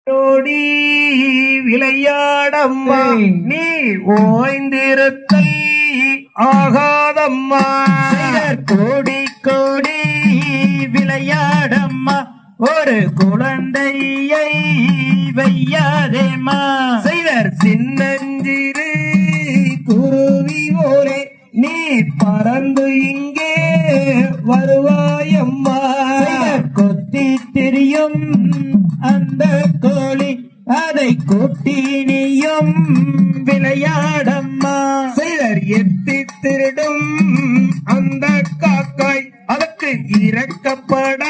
ஓடி விளையாடம்மா ஏய். நீ ஓய்ந்திருத்தல் ஆகாதம்மா சிலர் கோடி கோடி விளையாடம்மா ஒரு குழந்தையை வையாதேம்மா செய்தர் சின்னஞ்சிறு குருவி போலே நீ பறந்து இங்கே வருவாயம்மா சிலர் கொத்தி திரியும் அந்த கோழி அதை கூட்டி நீயும் விளையாடம்மா செய்தர் எட்டி திருடும் அந்த காக்காய் அதற்கு இறக்கப்பட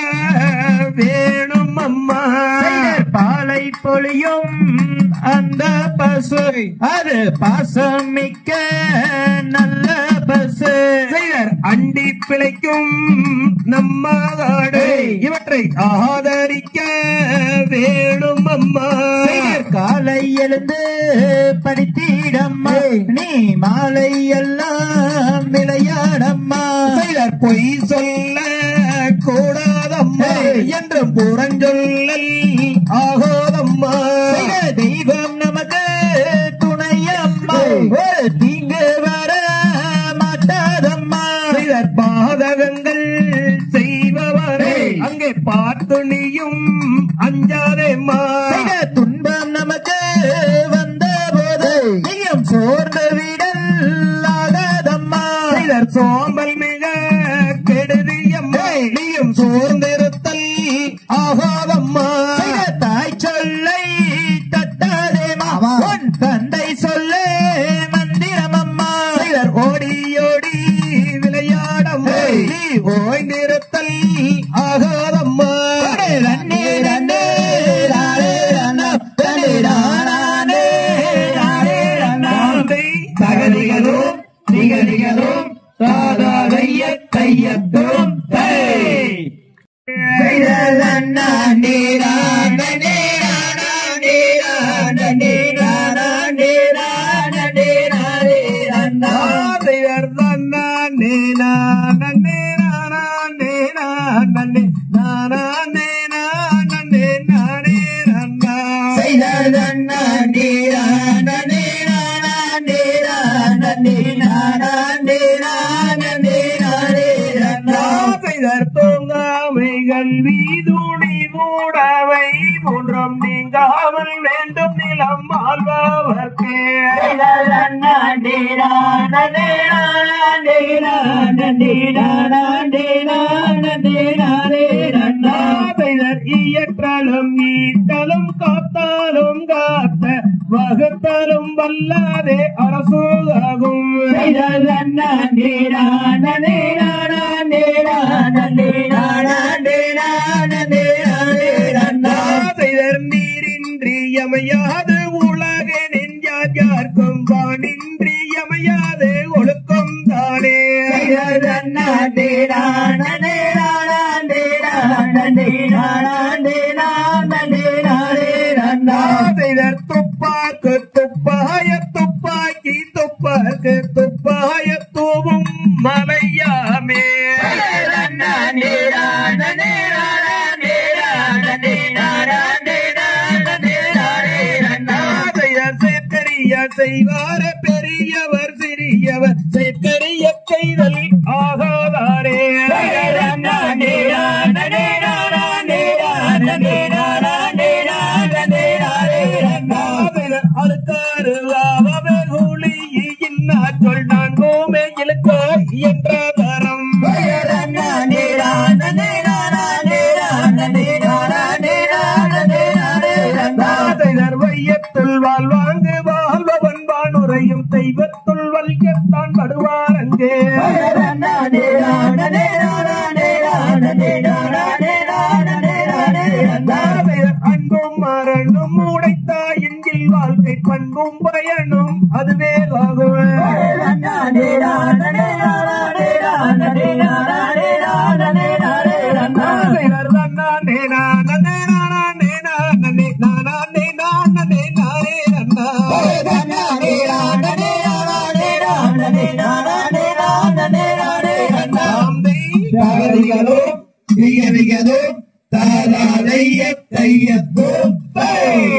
வேணும் அம்மா சிலர் பாலை பொழியும் அந்த பசு அது பாசமிக்க நல்ல பசு செய்தர் அண்டி பிழைக்கும் நம்ம காடு இவற்றை ஆதரிக்க வேணும் அம்மா சிலர் காலை எழுந்து படித்திடம்மா நீ மாலை எல்லாம் விளையாடம்மா செய்தர் பொய் சொல்ல கூடாதம்மா என்று புறஞ்சொல்லல் ஆகாதம்மா சிலர் தெய்வம் நமக்கு துணையம்மா ஒரு தீங்கு வர மாட்டாதம்மா செய்தர் பாதகங்கள் செய்பவரே அங்கே பார்த்து நீயும் அஞ்சாதேம்மா சிலர் துன்பம் நமக்கு வந்த போது நீயும் சோர்ந்து விடல் ஆகாதம்மா செய்தர் சோம்பல் மிக கெடுதியம்மா நீயும் சோர்ந்திருத்தல் ஆகாதம்மா சிலர் தாய் சொல்லை தட்டாதேமா உன் தந்தை சொல்லே மந்திரமம்மா செய்தர் ஓடி ஓடி விளையாடம் நீ ஓய்ந்திருத்தல் ஆகாதம்மா ரன்னே ரன்னே ராரே ரன்னா ரன்னே ரானே ராரே ரன்னா தாந்தை தகதிகளும் நிகதிகளும் தாதாதைய கையத்தும் ரன்னா நீரா நனே ரானா நீரா நனே ரானா நீரா நனே ராரே ரன்னா செய்தர் தன்னா நேனா நன்னே நானா நேனா நன்னே நானா நேனா நன்னே நானே நன்னா செய்தன்னா நீரா நனே ரானா நீரா நனே ரானா நீரா நனே ராரே ரன்னா செய்தர் தூங்காமைகள் வீதுணி மூடவை மூன்றும் நீங்காமல் வேண்டும் நிலம் ஆள்பவர்க்கே செய்தர் இயற்றலும் ஈட்டலும் காத்தாலும் காத்த வகுத்தலும் வல்லாதே அரசூதாகும் செய்தர் நீரின்றி யமையாது உலகனின் யார் யார்க்கும் வானின்றி யமையாது ஒழுக்கம் தானே செய்தர் துப்பாக்கு துப்பாய துப்பாக்கி துப்பாக்கு துப்பாய தூவும் மலையாமே செய்தர் சேர்க்கரிய செய்வார பெரியவர் சிறியவர் சேர்க்கரிய செய்தல் ஆகாதாரே அழுக்காறு லாபமே கூலி இன்னா சொல் நான் கோமே இழுக்கோ என்ற தரம் செய்தர் வையத்துள் வாழ்வாங்கு வாழ்பவன் வானுரையும் தெய்வத்துள் வல்யத்தான் படுவார் அங்கே செய்தர் அன்பும் மரணும் உடைத்தாயின் வாழ்க்கை பண்பும் பயனும் அதுவே ஆகும் செய்தர் நன்னா நேனா நன்னே நானா நேனா நன்னே நானா நேனா நன்னே நானே நன்னா தாந்தை தகதிகளும் திகதிகளும் தாராதைய தையத்தும்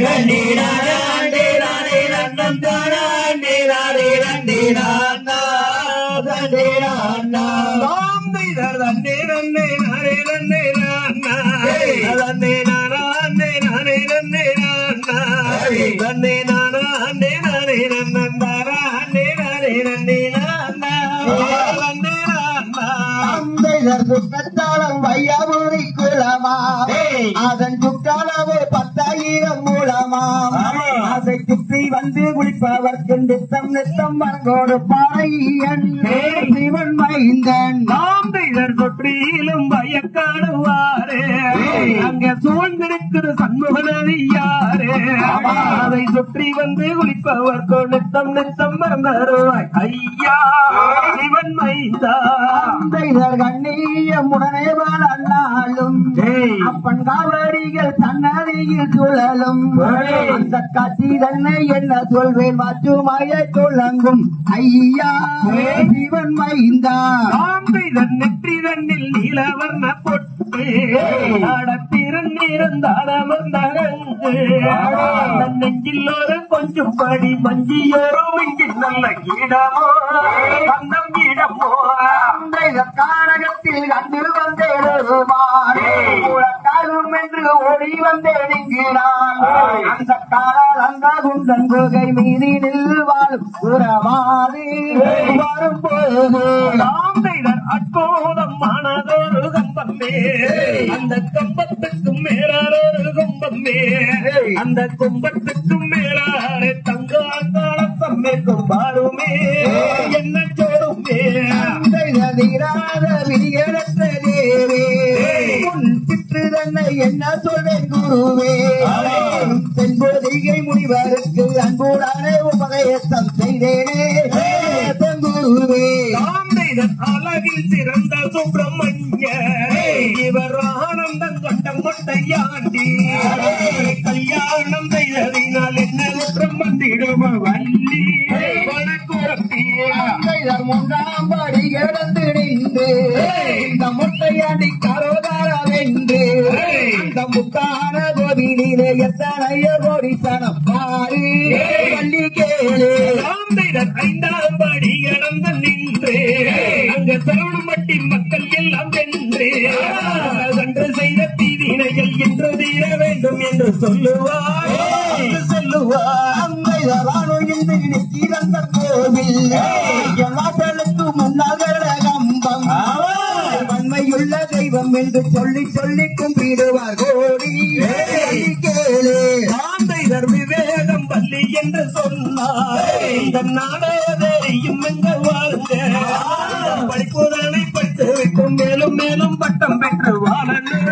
நன்னி நானா நன்னி நானே நன்னம் தானா நன்னி நானே நன்னி நானா நன்னி நானா தாந்தைதர் தன்னே நன்னே நானே நன்னே நானா தன்னே நானா அன்னே நானே நன்னே நானா தன்னே நானா அன்னே நானே நன்னந்தாரா அன்னே நானே நன்னே நானா நன்னே நானா தந்தையர் சுற்றத்தாளம் வையபுரி குளமா ஏய். அதன் சுற்றளவு பத்தாயிரம் மூலமாம் ஆமா. அதை சுற்றி வந்து குளிப்பவர்க்கு நித்தம் நித்தம் மரங்கோடு பாறையன் ஏய். சிவன் மைந்தன் தாந்தைதர் தொற்றியிலும் பயக்காடுவாரே ஏய். அங்க சூழ்ந்திருக்கிற சண்முகநதி யாரே ஆமா. அதை சுற்றி வந்து குளிப்பவர் நித்தம் நித்தம் மறந்தருவாய் ஐயா சிவன் மைந்தா தந்தையர் கண்ணியம் உடனே வளர்ந்தாலும் ஏய். அப்பன் காவடிகள் சன்னதியில் சுழலும் ஏய். அந்த காட்சி தன்னை என்ன சொல்வேன் மாற்றுமாய துளங்கும் ஐயா ஏய். சிவன் மைந்தா தாந்தைதர் நெற்றி தன்னில் நீலவர்ண பொட்டு நடத்திருந்தாடமர்ந்தரங்கு தன் நெஞ்சில் ஒரு கொஞ்சம் படி மஞ்சியோரோ இஞ்சில் நல்ல இடமோ தந்தம் இடமோ தந்தையர் காரகத்தில் கண்டு வந்தேடுவான் காலும் என்று ஓடி வந்தேடுகிறான் அந்த காலால் அந்த குண்டன் குகை மீதினில் வாழும் உறவாது வரும்போது தாந்தைதர் அற்புதமானதொரு கம்பமே அந்த கம்பத்துக்கும் மேலானொரு கும்பமே அந்த கும்பத்துக்கும் மேலான தங்க காலத்தம்மே கும்பாருமே என்ன சோருமே தீராத விதியற்ற தேவே உன் சிற்று தன்னை என்ன சொல்வேன் குருவே தென்போதிகை முனிவருக்கு அன்புடான உபதேசம் செய்தேனே குருவே தாந்தைதர் அழகில் சிறந்த சுப்பிரமணிய இவர் ஆனந்தம் கொண்ட மொட்டையாண்டி கல்யாணம் செய்ததினால் என்ன குற்றம் வந்திடும வள்ளி வனக்குரத்தியா தந்தையர் மூன்றாம் படி கிடந்து நின்று இந்த முட்டையாண்டி கரோதாரவென்று இந்த முத்தான கோவிலிலே எத்தனையோ கோடி சனம் பாரு பள்ளி கேளு தாந்தைதர் ஐந்தாம் படி கடந்து நின்று அங்க சரவணம்பட்டி மக்கள் எல்லாம் வென்று அன்று செய்த தீவினைகள் இன்று தீர வேண்டும் என்று சொல்லுவார் என்று சொல்லுவார் தந்தையரானோ இந்த நிற்கிறந்த கோவில் என் வாசலுக்கு முன்னகர கம்பம் வன்மையுள்ள தெய்வம் என்று சொல்லி சொல்லி கும்பிடுவார் கோடி பள்ளி கேளு தாந்தைதர் விவேகம் பள்ளி என்று சொன்னார் இந்த நாடகத்தையும் எங்க வாருங்க படிப்புதனை படித்து வைக்கும் மேலும் மேலும் பட்டம் பெற்று வாழணும்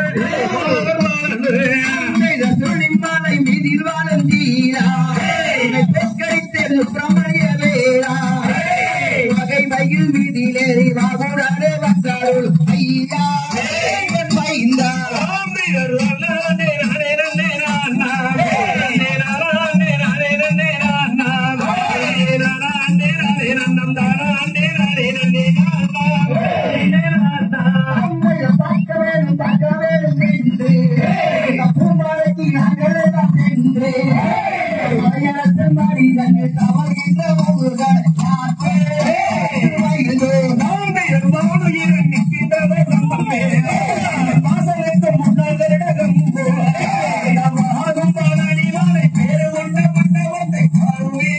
வாழணும் சுழிமாலை மீதில் வாழந்தீரா பெற்கடித்தது பிரமணிய வேளா வகை மயில் மீதிலே வாகுடாரே வந்தாருள் ஐயா என் மைந்தா தாந்தைதர் அண்ணே நானே நன்னே நானா நன்னே நானா நன்னே நானே நன்னே நானா நன்னே நானா நன்னே நானே நன்னம் தானா நன்னே நானே நன்னே நானா நன்னே நானா அம்மைய பார்க்க வேண்டும் பார்க்க வேண்டும் என்று இந்த பூமாலைக்கு நாங்களே தான் என்று மலையரசன் மனிதன் தவறுகின்ற ஒருவர் காத்தே மயிலோ தாந்தையர் வானுயிர் நிற்கின்றத சம்பமே வாசலுக்கு முன்னால் வருடகம்போ ஆகும் பாலாடி வாழை பேரு கொண்ட மண்டபத்தை காருவே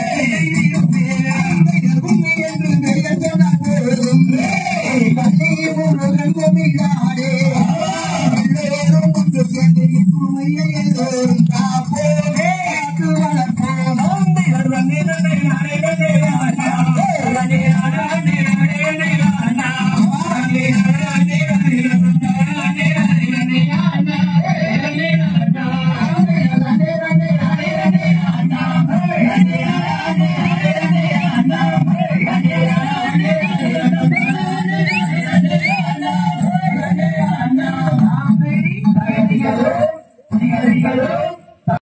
பூமி என்று பெயர் சொன்ன போதும் பள்ளி முருகன் கோமிலாடே எல்லோரும் ஒன்று சேர்ந்து பூமியை எல்லோரும் காப்போமே காத்து வளர்ப்போம் தாந்தையர் வந்தே நன்னே நானே நன்னே நானா நன்னே நானா நன்னே நானே நன்னே நானா நன்னே நானா நன்னே நானே நன்னம் தானா நன்னே நானே நன்னே நானா நன்னே நானா Hello.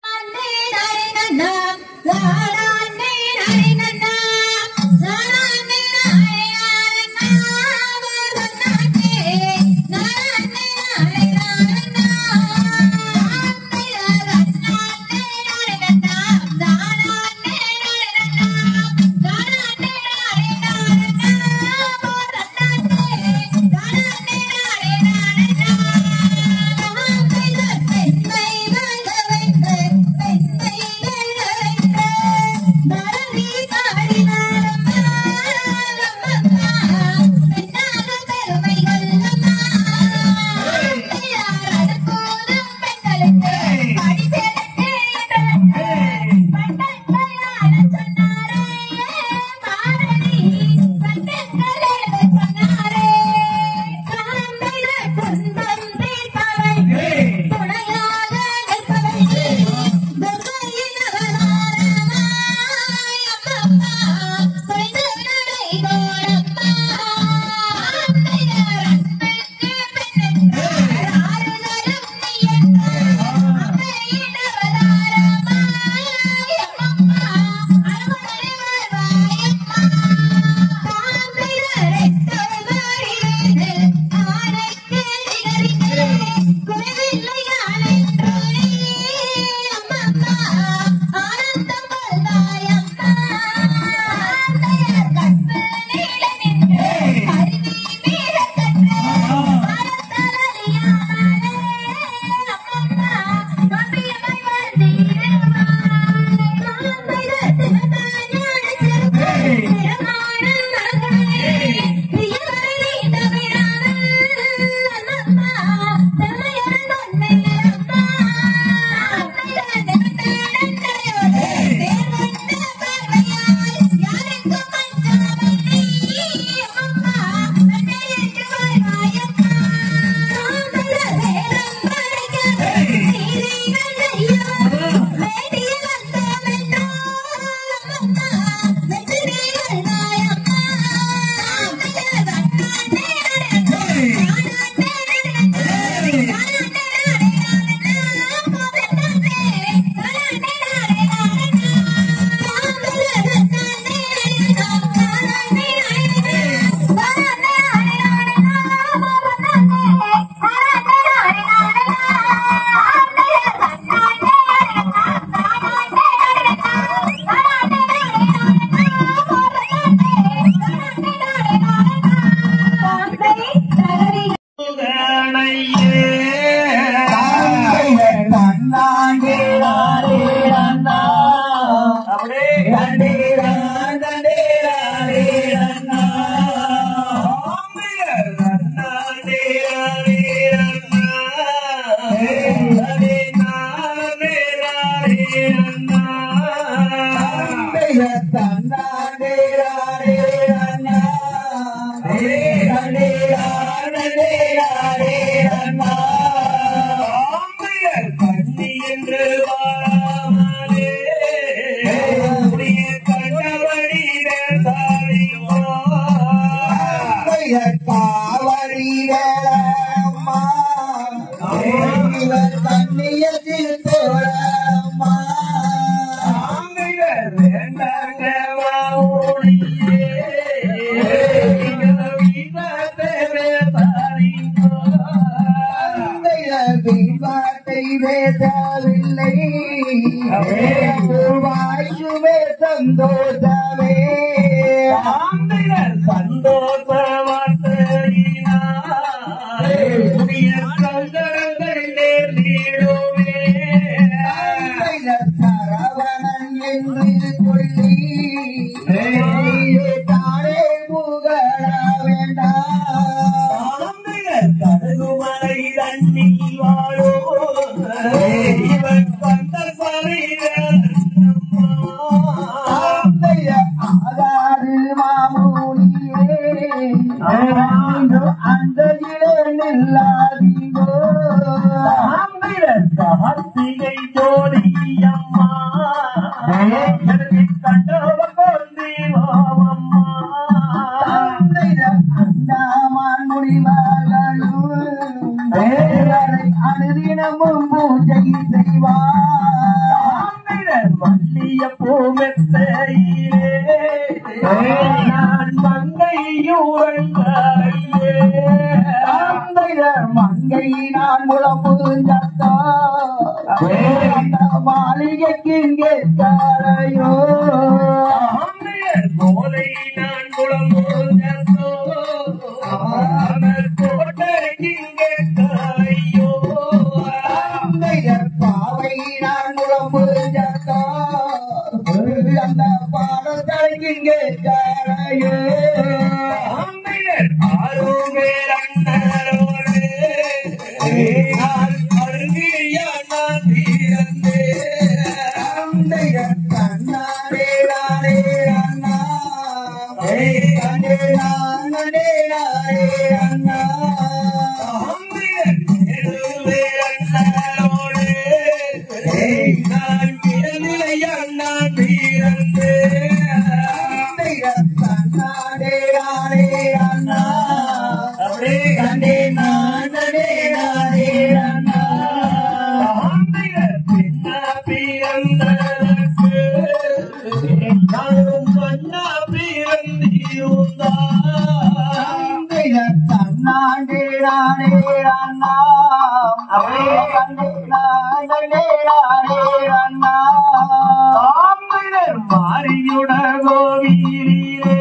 வார்த்தை பேசவில்லை வாய்க்குமே சந்தோஷமே ஆந்தையர் சந்தோஷ வார்த்தையினாலே புதிய சங்கடங்கள் நேர்ந்திடுமே. சரவணன் என்று சொல்லி தானே புகழ வேண்டாம் ஆந்தையர் கருகுமலை தண்ணில் வாழோ இவன் கண்ட ஆதாரு மாமூலியே அந்த நில்லாதீங்கோ கார்த்திகை ஜோடி அம்மா எனக்கு கண்டவ கொண்டீவோம் அந்தாமான் முடிவார்களும் அனுதினமும் பூஜை செய்வார் மல்லிய பூமெத்தையிலே நான் மங்கையூரங்காயே மங்கை நான் முழப்புஞ்சத்தோ அந்த மாளிகைக்கு இங்கே தாரையோ கோலை நான் குளமோ கோட்டைக்கிங்கே தாயோ பாவை நான் முழப்புஞ்சத்தோ அந்த பாடத்தலைக்கு இங்கே தாரையோ கண்ணாரே நாரே அண்ணா கண்ணே நானே நாரே அண்ணா கண்ணாரே நாரே அண்ணா கண்ணே நானே நாரே அண்ணா கண்ணாண்டே நானே அண்ணா கண்ணே நானே நாரே அண்ணா மாரியுட கோவிலே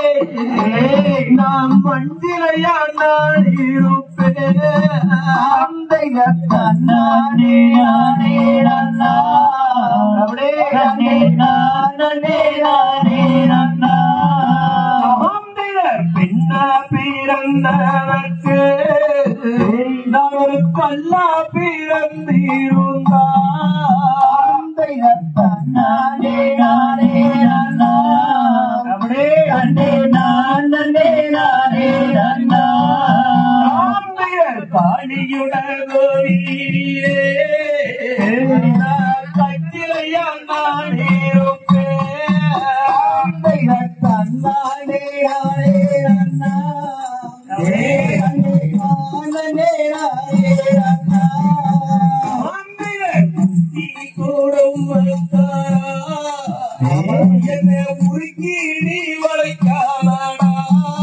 நாம் மஞ்சிலையா நான் இருப்பேன் கண்ணாண்டே நானே அண்ணா கண்ணே நானே நாரே அண்ணா பின்னா பிறந்தவர்க்கு நான் ஒரு பல்லா பிறந்திருந்தா கண்ணாண்டே நானே அண்ணா கண்ணே நானே நாரே அண்ணா காளியுட கோவிலே கட்டிலையா நான் இருப்பேன் கண்ணாண்டே நானே அண்ணா கண்ணே நானே நாரே அண்ணா என்ன உருக்கி நீ வளைக்காதடா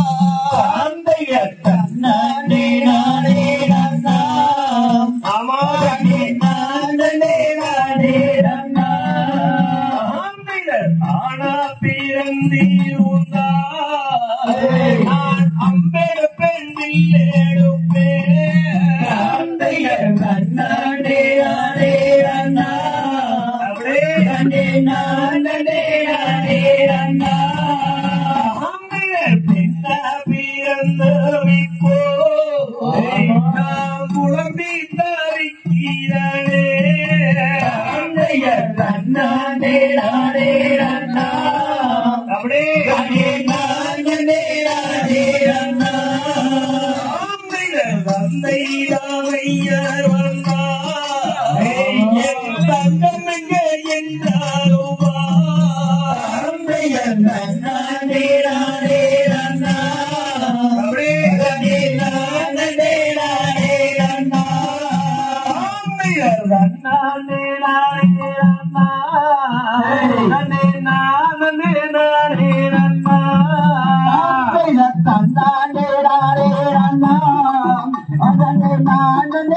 கண்ணாண்டே நானே அண்ணா ஆமா கண்ணே நானே நாரே அண்ணா ஆனா பிறந்தீருந்தா நான் அம்பேடு பெண்ணில் எடுப்பேன் கண்ணாண்டே நானே அண்ணா அப்படியே கண்ணே நானே நாரே அண்ணா கண்ணாண்டே நானே அண்ணா கண்ணே நானே நாரே அண்ணா கண்ணாண்டே நானே அண்ணா கண்ணே நானே நாரே அண்ணா கண்ணாண்டே நானே அண்ணா கண்ணே நானே நாரே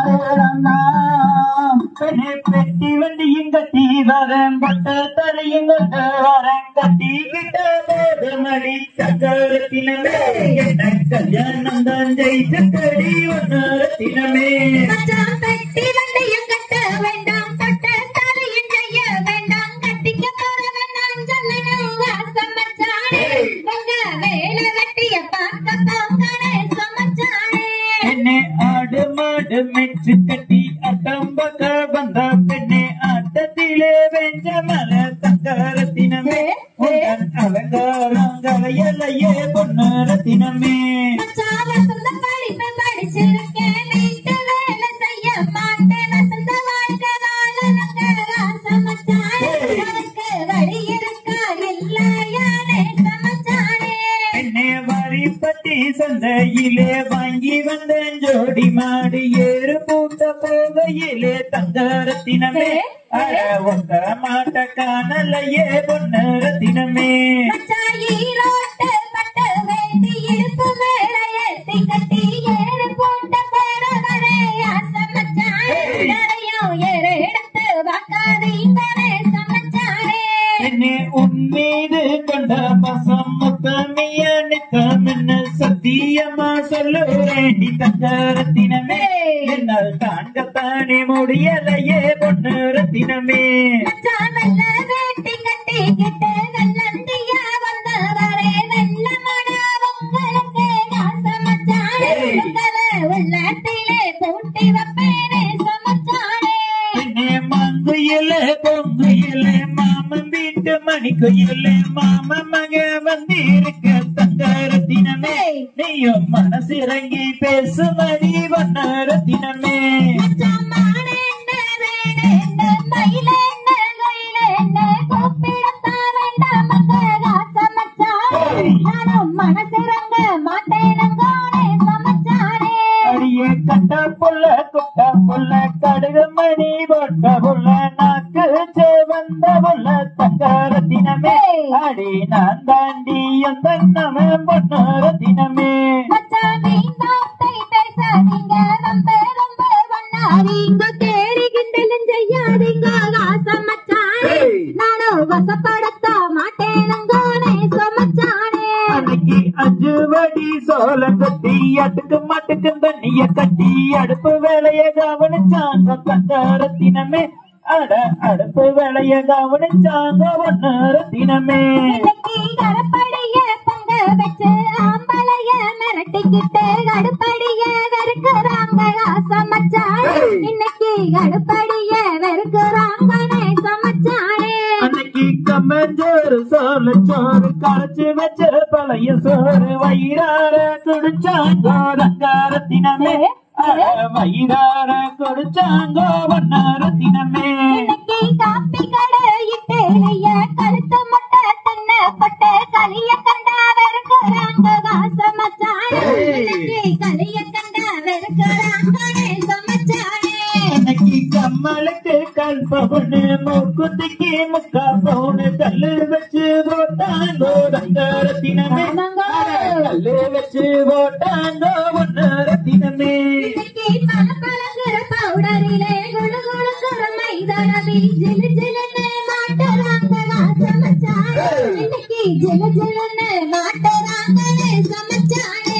பெண்ணே பெட்டி வண்டியும் கட்டி வரேன் பட்ட தரையும் கொண்டு வரேன் கட்டி கிட்ட போது மடி சக்கரத்தினமே என்ன கல்யாணம் தான் ஜெயிச்சு கடி ஒன்னரத்தினமே மச்சான் பெட்டி வண்டியும் கட்ட வேண்டாம் தொட்ட தலையும் செய்ய வேண்டாம் கட்டிக்க போறவன் நான் சொல்லணும் வாசம் மச்சானே உங்க வேலை வெட்டிய பார்க்க போங்கனே சமச்சானே பெண்ணே ஆடு மாடு மெச்சு கட்டி அட்டம் பக்க வந்த பெண்ணே ஆட்டத்திலே வெஞ்ச மல சக்கரத்தினமே உங்கள் அலங்காரம் கலையலையே பொன்னரத்தினமே மச்சான் வசந்த படிப்பை படிச்சிருக்கேன் வீட்டு வேலை செய்ய மாட்டேன் வசந்த வாழ்க்கை வாழணுங்க வாசம் மச்சானே உனக்கு வழி இருக்கா இல்லையானே சமச்சானே பெண்ணே வரிப்பட்டி சந்தையிலே வாங்கி வந்த ஜோடி மாடி ஏறு பூட்ட போகையிலே தங்கரத்தினமே அட ஒத்த மாட்ட காணலையே பொன்னரத்தினமே மச்சான் ஈரோட்டு பட்டு வேண்டி இடுப்பு மேல ஏத்தி கட்டி ஏறு போட்ட போறவரே ஆசை மச்சான் நிறையும் ஏறு எடுத்து வாக்காதீங்கனே சமச்சானே என்னே உன் மீது கொண்ட பசம் முத்தமிய நித்தம் என்ன சத்தியமா சொல்லுவேண்டி தங்கரத்தினமே என்னால் காண்கத்தானே முடியலையே பொன்னரத்தினமே மச்சான் வெள்ள வேட்டி கட்டிக்கிட்டு வெள்ளந்தியா வந்தவரே வெள்ளமடா உங்களுக்கு ஆசை மச்சானே உங்களை உள்ளத்திலே பூட்டி வைப்பேனே சமச்சானே என்னே மங்குயிலே பொங்குயிலே மாமன் வீட்டு மணிக்குயிலே மாம மக வந்திருக்க தங்கரத்தினமே நீயும் மனசிறங்கி பேசுமடி வண்ணரத்தினமே மச்சான் மானேன்னு வேணேன்னு மயிலேன்னு கொயிலேன்னு கூப்பிடத்தான் வேண்டாம் மக்கள் ஆசை மச்சானே நானும் மனசிறங்க மாட்டேனங்கோனே சமச்சானே அடியே கட்ட புள்ள குட்ட புள்ள கடுகு மணி போட்ட புள்ள நாக்கு வந்த புள்ள தங்கரத்தினமே அடி நான் தாண்டி அந்த நம்ம பொன்னரத்தினமே மச்சான் வீணாத்தை பேசாதீங்க ரொம்ப ரொம்ப பண்ணாதீங்க கேலி கிண்டலும் செய்யாதீங்க ஆசை மச்சானே நானும் வசப்படத்த மாட்டேனங்கோனே சமச்சானே அன்னைக்கு அஞ்சு வடி சோள கட்டி அதுக்கு மாட்டுக்கு தண்ணிய கட்டி அடுப்பு வேலைய கவனிச்சாங்க தங்கரத்தினமே அட அடுப்பு வேலைய கவனிச்சாங்க ஒன்னரத்தினமே இன்னைக்கு கரப்படைய பொங்க வச்சு ஆம்பளைய மிரட்டிக்கிட்டு அடுப்படிய வெறுக்கிறாங்க ஆசை மச்சானே இன்னைக்கு அடுப்படிய வெறுக்கிறாங்கனே சமச்சானே அன்னைக்கு கம்மஞ்சோறு சோறு சோறு கரைச்சு வச்ச பழைய சோறு வயிறார குடிச்சாங்கோ ரங்காரத்தினமே அட வயிறார குடிச்சாங்கோ வண்ணாரத்தினமே இன்னைக்கு காப்பி கடை இட்டேலிய கழுத்து முட்டை தின்னப்பட்ட களிய கண்டா வெறுக்கிறாங்க ஆசை மச்சானே இன்னைக்கு களிய கண்டா வெறுக்கிறாங்கனே சமச்சானே அன்னைக்கு கம்மலுக்கு கல்பவனு மூக்குத்திக்கு முக்கா பவுனு கல்லு வச்சு போட்டாங்கோ ரங்காரத்தினமே அட கல்லு வச்சு போட்டாங்கோ வண்ணாரத்தினமே இன்னைக்கு பல பழங்குற பவுடரிலே குளு குளுக்குற மைதானவி ஜிலு ஜிலுன்னு மாட்டுறாங்க சமச்சானே இன்னைக்கு ஜிலு ஜிலுன்னு மாட்டுறாங்கனே சமச்சானே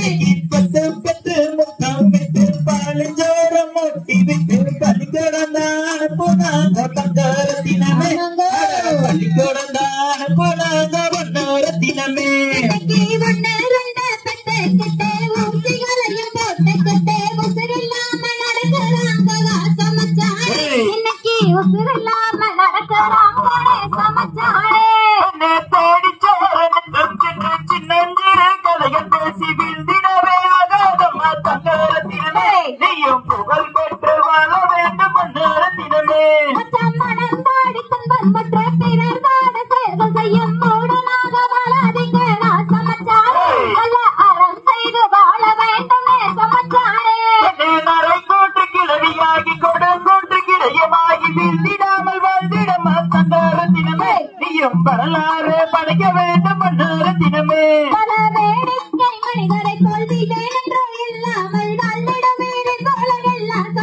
பத்து பத்து முக்கால் விட்டு பாலஞ்சோரம் மூட்டி விட்டு பள்ளிக்கூடம் தான் போனாங்க தங்கரத்தினமே பள்ளிக்கூடம் தான் போனாங்க பொன்னரத்தினமே இன்னைக்கு ஒண்ணு ரெண்டு பெட்டு கிட்டே ஊசிகளையும் போட்டுக்கிட்டே உசுரில்லாம நடக்கிறாங்க சமச்சானே இன்னைக்கு உசுரில்லாம நடக்கிறாங்கனே சமச்சானே உன்னை தேடி சோரனுக்கும் சின்ன சின்னஞ்சிறு கதைகள் பேசி வீழ்ந்திடவே ஆகாதம்மா தங்கரத்தினமே நீயும் புகழ் பெற்று வாழ வேண்டும் பொன்னரத்தினமே மச்சான் மனம் பாடி துன்பம் பற்ற பிறர் வாட செயல்கள் செய்யும் மூடனாக வாழாதீங்க நான் சமச்சானே நல்ல அறம் செய்து வாழ வேண்டுமே சமச்சானே நரை கூட்டு கிளவியாகி கொடுங்கூட்டு கிளையமாகி வீழ்ந்திடாமல் வாழ்ந்திடமா தந்தாரத்தினமே நீயும் வரலாறு படைக்க வேண்டும் மன்னரத்தினமே பல வேடிக்கை மனிதரை போல் விஜய் என்று இல்லாமல் நல்லிடமே போல எல்லாம்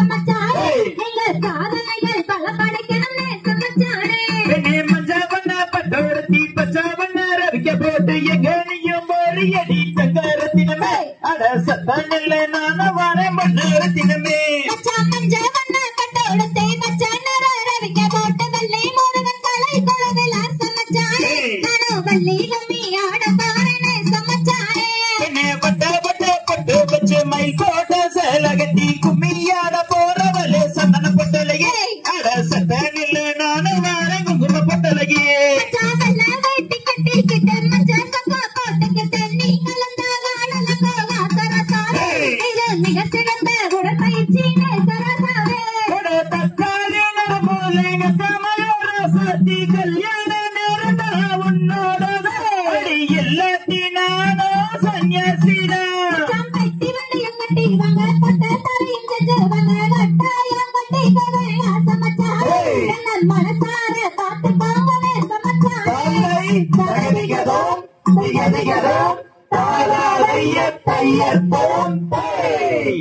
சமச்சாரே எங்க சாதனைகள் பல படைக்கணும்னு சமச்சாரே பெண்ணே மஞ்சவண்ண பட்டோரத்தி பச்சவண்ண ரவிக்க போட்டு எங்கனையும் ஒரு அடி சங்கரத்தினமே அட சத்தனில்ல நான வரேன் மண்ணரத்தினமே மச்சான் மஞ்ச வண்ண பட்டோடத்தை மச்சான் நர ரவிக்க போட்டு வெள்ளை முருகன் கலை கொலவிலார் சமச்சாரே நானும் வள்ளி கும்மி ஆட பாருன்னு சமச்சாரே பெண்ணே பட்ட பட்ட பட்டு வச்சு மயில் போட்ட சேலகத்தி கும்மியாட போறவளே சந்தன பொட்டலையே அட சத்தனில்ல நான வரேன் குங்கும பொட்டலையே மச்சான் வெள்ள வேட்டி கட்டிக்கிட்டு மச்சான் சக்கா போட்டுக்கிட்டு நீ கலந்தாக அழலங்கோ வாசரசாரே இது மிக சிறந்த உடற்பயிற்சின்னு சரசாரே கொட தக்காளி நரமூலைங்க கமயோட சாத்தி கல்யாண நேரந்தா உன்னோடதே. அடி எல்லாத்தினானோ சன்னியாசிடா. மச்சான் பெட்டி வண்டியும் கட்டி வாங்க பொட்ட தலையும் செஞ்சு வாங்க கட்டாயம் கட்டி கதையா சமச்சாரே எங்கள் மனசார பார்த்து போங்கவே சமச்சாரே தாயை தகதிகதோம், திகதிகதோம், தாராளைய தையற்போம் தை.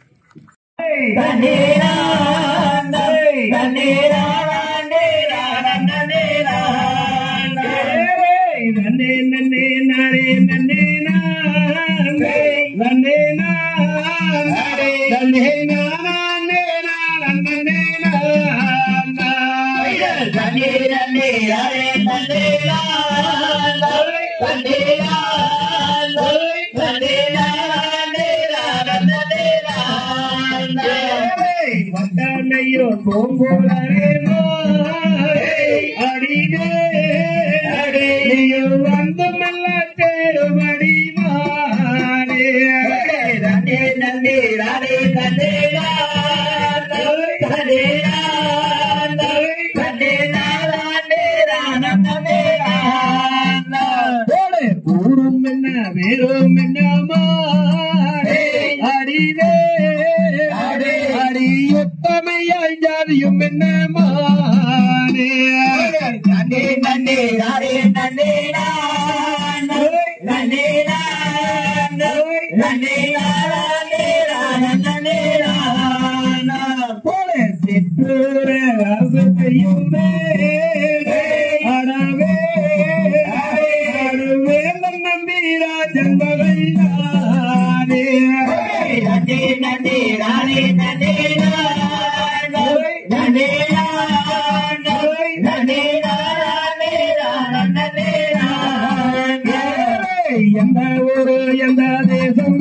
தண்ணீரான் தை, தண்ணீரான் நேரான் நன்னேரான் தை. நன்னே நன்னே நாரே நன்னே நானே நன்னே நானே நன்னே நானே நன்னே நானே தண்ணீர் தண்ணீராரே தண்ணீரான் தை, தண்ணீரான் தை, தண்ணீரான் நேரான் நன்னேரான் தை. வந்தானையோ போங்கோளரே அடிகே அடியோ வந்து மெல்ல தேடுபடி மாறே நன்னே நன்னீராரே தண்ணீரான் தை, தண்ணீரான் தை, தண்ணீரான் நேரான் நன்னேரான் தை. ஊரும் என்ன வேறும் என்ன மாறே அடிவே அடியொத்தமையாய் ஜாதியும் என்ன மாறே நன்னே நன்னே நாரே நன்னே நான் நன்னே நான் நன்னே நானே நன்னே நான் போல சிற்றூர அரசையும் அடவே அடவே நம்பீராஜன் மகள் நானே நன்னே நன்னே நானே நன்னே நான் நன்னே நான் நன்னே நானே நன்னே நான் எந்த ஊரு எந்த தேசம்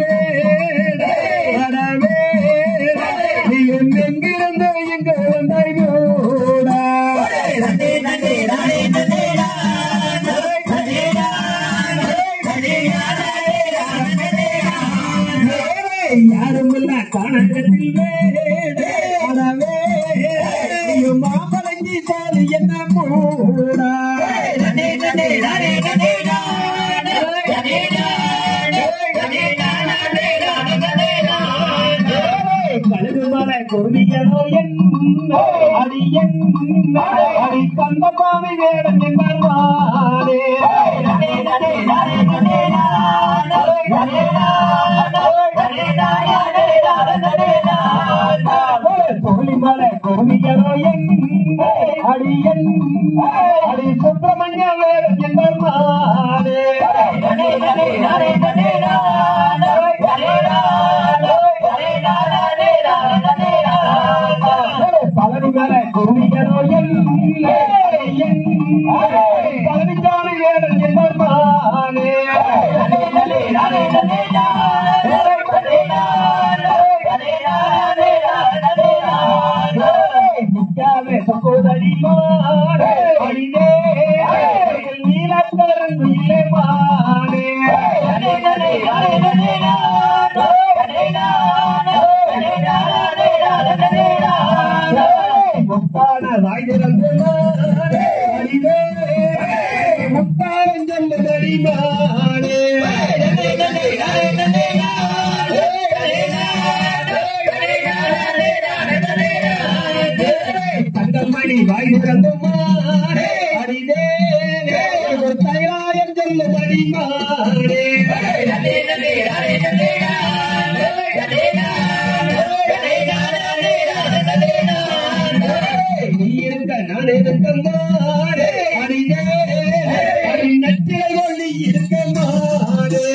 அடவே நீ எங்கிருந்து எங்க வந்தாய் கூடா நன்னே நன்னே நானே நன்னே நான் நன்னே நான் நன்னே நானே நன்னே யாரும் இல்ல காணகத்தில் அடவே மாமலங்கி சாலி என்ன கூடா நன்னே நன்னே நானே நன்னே நான் நன்னே நான் நன்னே நான் நன்னே நான் நன்னே நான் கழுகுமல கொடியனோ என் அடி என் அடி கந்த பாவை வேடம் என்பாரே நன்னே நன்னே நானே நன்னே நான் நன்னே நான் நன்னே நான் நன்னே நான் தோழிமல கொடியனோ என் அடி என் அடி சுப்பிரமணிய வேடம் என்பாரே நன்னே நன்னே நானே நன்னே நான் நன்னே நான் நன்னே நான் நன்னே நான் நன்னே நான் பழனிமல கொடியனோ என் என் பழனிச்சாமி வேடம் என்பாரே நன்னே நன்னே நானே நன்னே நான் நன்னே நான் நன்னே நான் நன்னே நான் நன்னே நான் முக்காவே சகோதரி மாறே அடினே நீலக்கரந்து இல்லை மாறே நன்னே நன்னே நானே நன்னே நான் நன்னே நான் நன்னே நான் நன்னே நான் நன்னே நான் முத்தான வாய்திறந்து மாறே அடினே முத்தாரஞ்சொல்லுதடி மாறே நன்னே நன்னே நானே நன்னே நான் நன்னே நான் நன்னே நான் நன்னே நான் நன்னே நான் தங்கமணி வாய்திறந்து மாறே அடினே முத்தாயம் சொல்லுதடி மாறே நன்னே நன்னே நானே நன்னே நான் நன்னே நான் நன்னே நான் நன்னே நான் இருக்கமாறு அடிதே அடி நெற்றிலை ஒளி இருக்கமாறு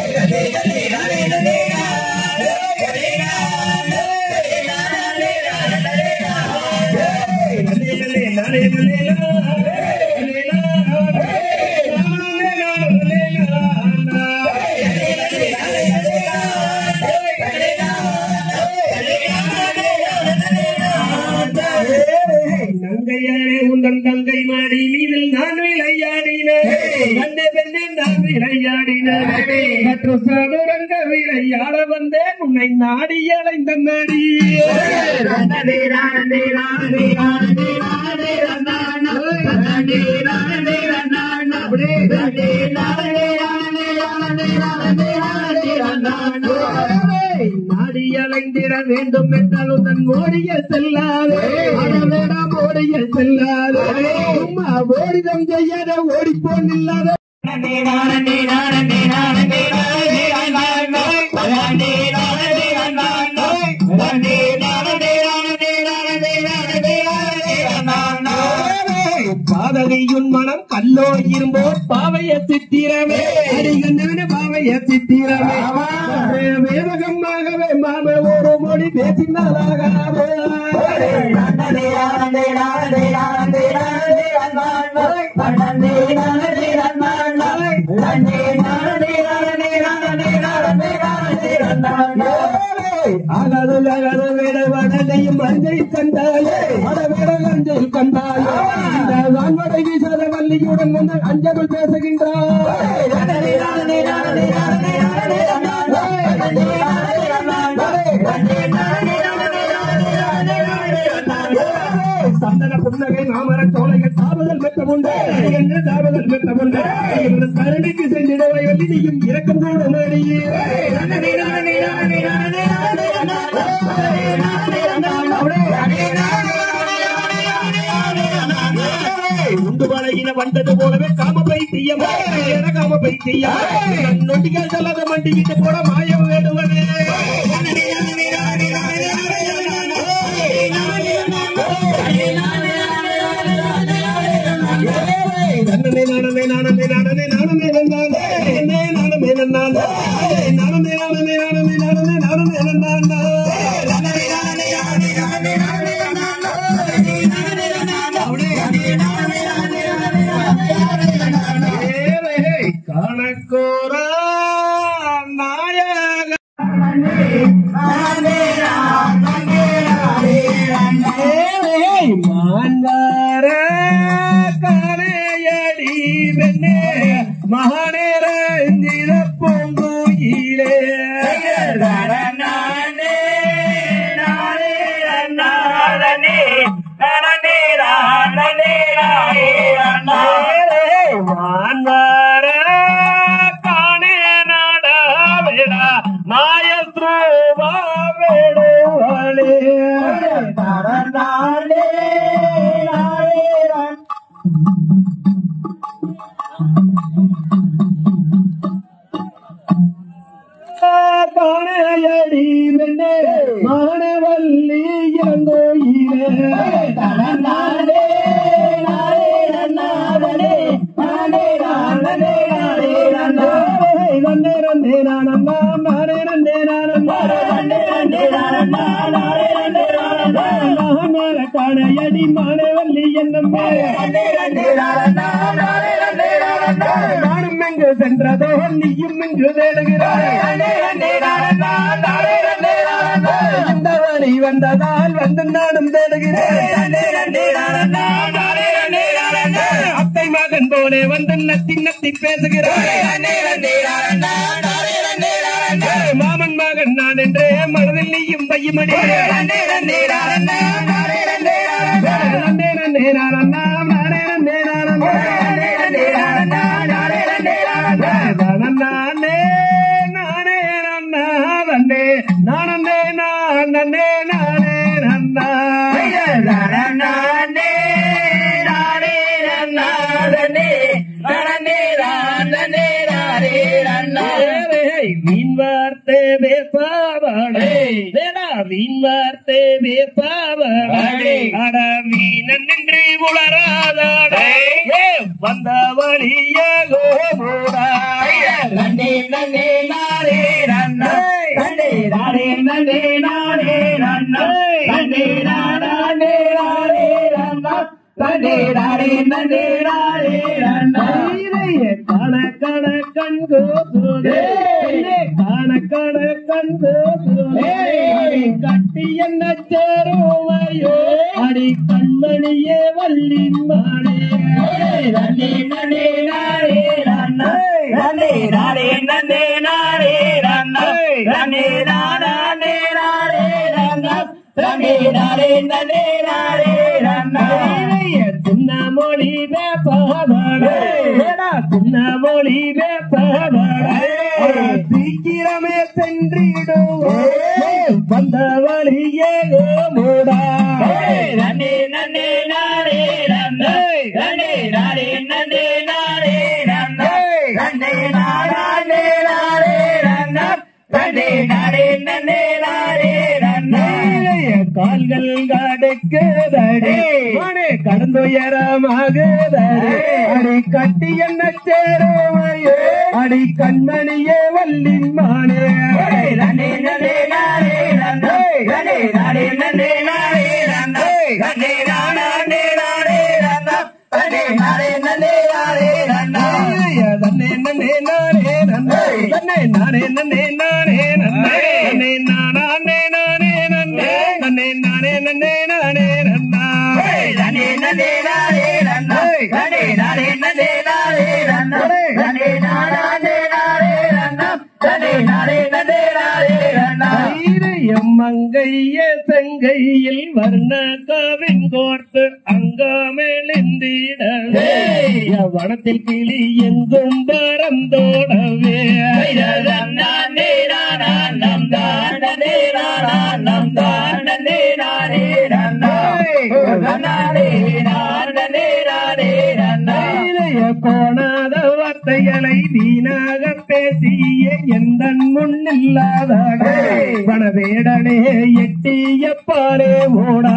நங்கையாரே உந்தன் தங்கை மாடி மீதில் நான் விளையாடினேன் வந்த பெண்ணே நான் விளையாடினேன் மற்ற சதுரங்க விளையாட வந்தேன் உன்னை நாடி அலைந்த நாடி நாடி அலைந்திட வேண்டும் என்றால் உந்தன் ஓடிய செல்லாதே அடவேடா ஓடிய செல்லாதே சும்மா ஓடிதம் செய்யாத ஓடிப்போன் இல்லாத பாதகையுன் மனம் கல்லோ இரும்போ பாவைய சித்திரமே அடிகண்டான பாவைய சித்திரமே வேதகமாகவே மாம ஒரு மொழி பேசினாலாகாது அகது அகது விட வடலையும் மஞ்சை கண்டாயே வடவிட மஞ்சை கண்டாயே இந்த வான்வடை வீசாத வள்ளியுடன் வந்து அஞ்சல் பேசுகின்றார் சந்தன புன்னகை மாமர சோலைகள் தாபதல் மெத்த உண்டு என்று தாபதல் மெத்த உண்டு கருணைக்கு சென்றிடவை வள்ளி நீயும் இறக்கம் கூட மேடியே உண்டு பழகின வந்தது போலவே காம பைத்தியம் காம பைத்தியம் நொண்டிகள் சொல்லாத மண்டிக்கிட்டு போட மாயம் வேடுவனே நன்னே நானே நானே நானே நானே நன்னானே நன்னே நானே நன்னானே நானே நானே நானே நானே நானே நன்னானே கணக்கோரா நாயக மான்வார கரையடி வெண்ணே மகனேர இந்திர பொங்குயிலே மான்வார காணே நாடாவிடா மாயத்ரூபா வேடுவாளே காணையடி மென்னே மானவல்லி இறந்தோயிலே நன்னே நன்னே நானம்மா நானே நன்னே நானம்மா மேல காணையடி மானவல்லி என்னம்மா நானும் எங்கு சென்றதோ நீயும் எங்கு தேடுகிறாய் இந்த வழி வந்ததால் வந்து நானும் தேடுகிறேன் அத்தை மகன் போலே வந்து நத்தி நத்தி பேசுகிறாய் மாமன் மகன் நான் என்றே மனதில் நீயும் பையுமடி நன்னே நன்னே நானண்ணா நானே நன்னே நானே நானே நன்னா நன்னே நானே நான் நன்னே நானே நன்னா மீன் வார்த்தை வேப்பாவாடே மீன் வார்த்தை வேப்பாவாடே அட மீன் நின்று உளரா வந்த வழியே கோபுரா நன்னே நன்னே நாரே நன்னா நன்னே நாரே நன்னே நாரே நன்னா நன்னே நானே நாரே நன்னா நன்னே நாரே நன்னே நாரே நன்னா கண கண கண்கோ கண கண கண்கோ கட்டி என்ன சேருவையோ அடி கண்மணியே வள்ளி மாறே நன்னே நன்னே நாரே நன்னா நன்னே நாரே நன்னே நாரே நன்னா நன்னே நானே நாரே நன்னா நன்னே நாரே நன்னே நாரே நன்னா சின்ன மொழி பேசாதே சின்ன மொழி பேசாதே சீக்கிரமே சென்றிடுவோம் வந்த வழியே மூடா நன்னே நன்னே நாரே நன்னா நன்னே நாரே நன்னே நாரே நன்னா நன்னே நானே நாரே நன்னா நன்னே நாரே நன்னே நாரே நன்னா கால்கள் கடக்குதடி மனே கடந்துயரமாகுதடி அடி கட்டி என்ன சேருமையே அடி கண்மணியே வள்ளிமானே நன்னே நன்னே நாரே நன்னா நன்னே நாரே நன்னே நாரே நன்னா நன்னே நானே நாரே நன்னா நன்னே நாரே நன்னே நாரே நன்னா தன்னே நன்னே நானே நன்னே தன்னே நானே நன்னே நானே நன்னே நன்னே நானே நானே நன்னே நன்னே நானே நன்னே நானே நன்னா நன்னே நன்னே நாரே நன்னா நன்னே நாரே நன்னே நாரே நன்னா நன்னே நானே நாரே நன்னா நன்னே நாரே நன்னே நாரே நன்னா தைரியம் மங்கைய செங்கையில் வர்ண கவின் கோர்த்து அங்கமேலிந்திடவே வனத்தில் கிளி எங்கும் பரந்தோடவே தைரிய கோணாத வார்த்தைகளை வீணாக பேசிய எந்த முன்னில்லாதாக வனவேடனே எட்டிய பாரே ஓடா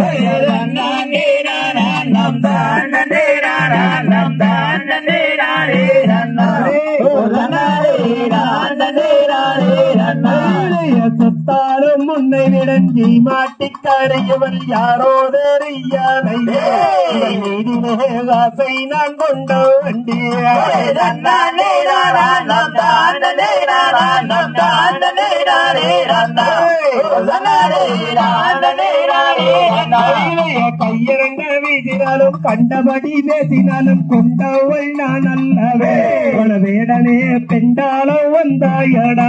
தைரிய சொத்தாலும் முன்னை விடஞ்சி மாட்டிக் கரையவன் யாரோ தெரியாதையே நீதிலே ஆசை நான் கொண்ட வண்டியா கையிறங்க வீசினாலும் கண்டபடி பேசினாலும் கொண்டவள் நான் அல்லவே வேடனே பெண்டாலும் வந்தாயடா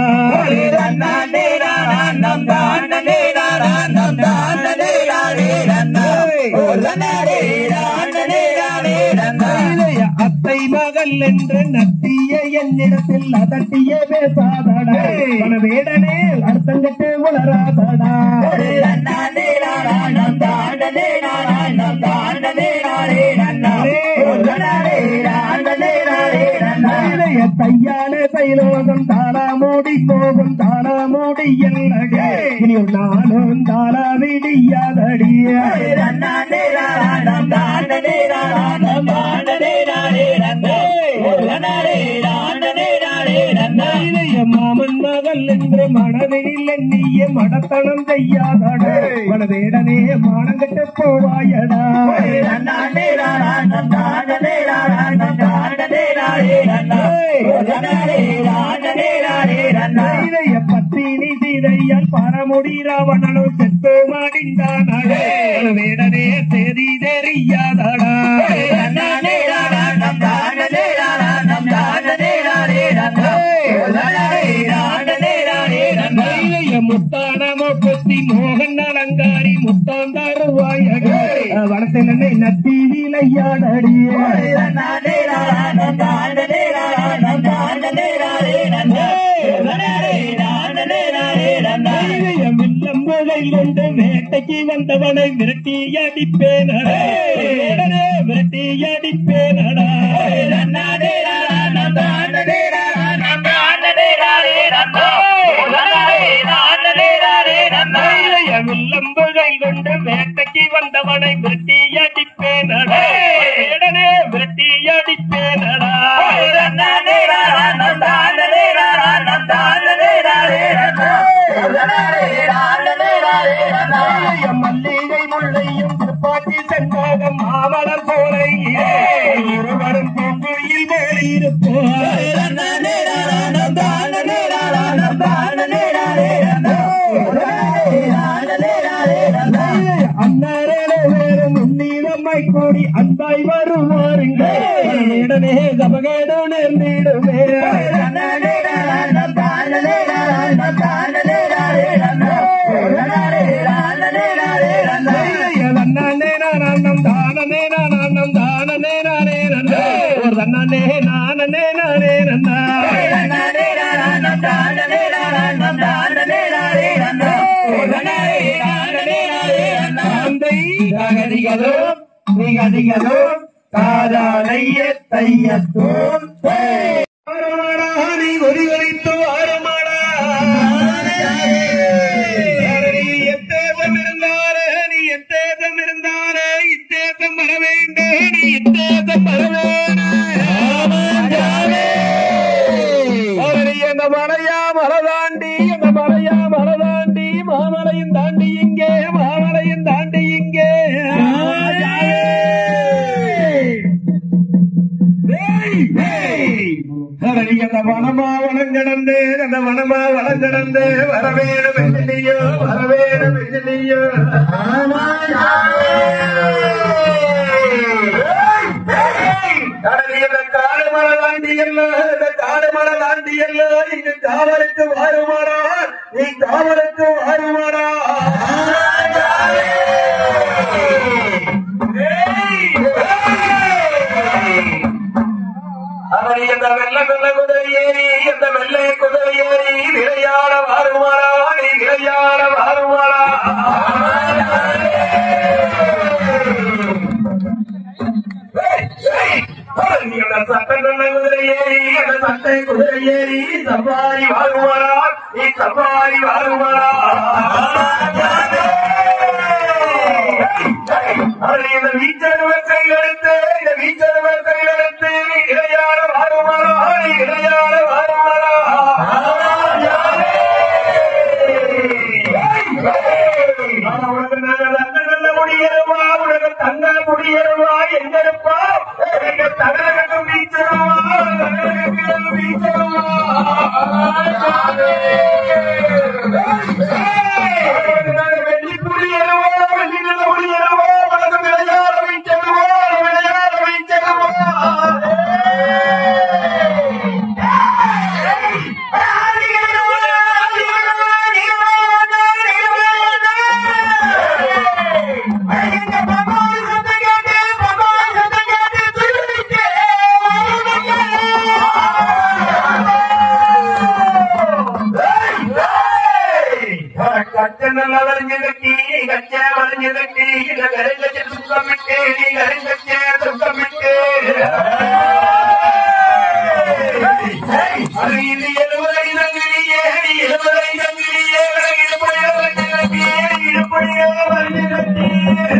அத்தை மகள் என்று நட்டிய என்னிடத்தில் அதட்டிய பேசாதடா வேடனே அர்த்தங்கட்டு உளராதடா தைரிய தையால தைலோகம் தாளா மூடி போகும் தாளா மூடி என்னடே இனி ஒரு நாளும் தாளா விடியாதடியா தைரிய மாமன் மகள் என்று மனதில் எண்ணிய மடத்தனம் செய்யாதடா மனவேடனே மானங்கட்டு போவாயடா தைரிய பத்தினி சீதையால் பரமுடி ராவணனும் செத்து மாடிந்தானே வேடனே செய்தி தெரியாதடா தைரிய முத்தான மொக்கத்தி மோகன் அலங்காரி முத்தான் தருவாயக வனத்தில் என்னை நத்தி விளையாடடியே தைரியம் வில்லம்புகை கொண்டு வேட்டைக்கு வந்தவனை விரட்டி அடிப்பேனடா வேடனே விரட்டி அடிப்பேனடா தைரியம் வில்லம்புகை கொண்டு வேட்டைக்கு வந்தவனை விரட்டி அடிப்பேனடா வேடனே விரட்டி அடிப்பேனடா மல்லிகை முல்லையும் துப்பாக்கி செண்பகம் மாமலர் சோலை இருவரும் பூங்குயில் அன்னாரே வேறும் உன்னீதம்மை கூடி அன்பாய் வருவாருங்க உடனே கபகேடு நேர்ந்திடுமே தன்னானே நானம் தானனே நானம் தானனே நானே நன்னா ஒரு தன்னானே நானனே நானே நன்னா தந்தை ககதிகளோ நிகதிகளோ காதாலைய தையத்தோன் ஆறுமாடா நீ ஒலி ஒலித்து ஆறுமாடா நீ எத்தேதம் இருந்தாரே நீ எத்தேதம் இருந்தாரே இத்தேதம் வர வேண்டே நீ இத்தேதம் வர அந்த மலையா மலை தாண்டி அந்த மலையா மலை தாண்டி மாமலையும் தாண்டி இங்கே மாமலையும் தாண்டி இங்கே அந்த வனமா வனம் கடந்து அந்த வனமா வனம் கடந்து வரவேணும் வெள்ளியோ வரவேணும் வெள்ளியோ கடலில் இந்த காடு மலை தாண்டி எல்லாம் இந்த காடு மலை தாண்டி எல்லாம் இங்கு காவலுக்கு வாருமாடா நீ காவலுக்கு வாருமாடா அவனை இந்த வெள்ள வெள்ள குதிரை ஏறி இந்த வெள்ளை குதிரை ஏறி விளையாட வாருமாடா நீ விளையாட வாருமாடா நீ அந்த சட்டை நல்ல குதிரை ஏறி அந்த சட்டை குதிரை ஏறி சவாரி வாருமாடா நீ சவாரி வாருமாடா அவனை இந்த வீச்சருவர் கையெடுத்து இந்த வீச்சருவர் கையெடுத்து நீ இளையாட வாருமாடா நீ இளையாட வாருமாடா உனக்கு நல்ல நல்ல முடியருவா உனக்கு தங்க முடியருவா எங்க இருப்பா எனக்கு தகரகம் வீச்சருவா தகரகம் வீச்சருவா வெள்ளி குடியருவா வெள்ளி நல்ல முடியருவா உனக்கு விளையாட வைச்சருவா விளையாட வைச்சருவா கச்ச நல்ல வரைஞ்சு கட்டி கச்ச வரைஞ்சு கட்டி இந்த கருங்கச்ச சுத்தமிட்டு நீ கருங்கச்ச சுத்தமிட்டு அது இது எழுபதை தங்கிலியே நீ எழுபதை தங்கிலியே இடுப்படையோ வரைஞ்சு கட்டி இடுப்படையோ வரைஞ்சு கட்டி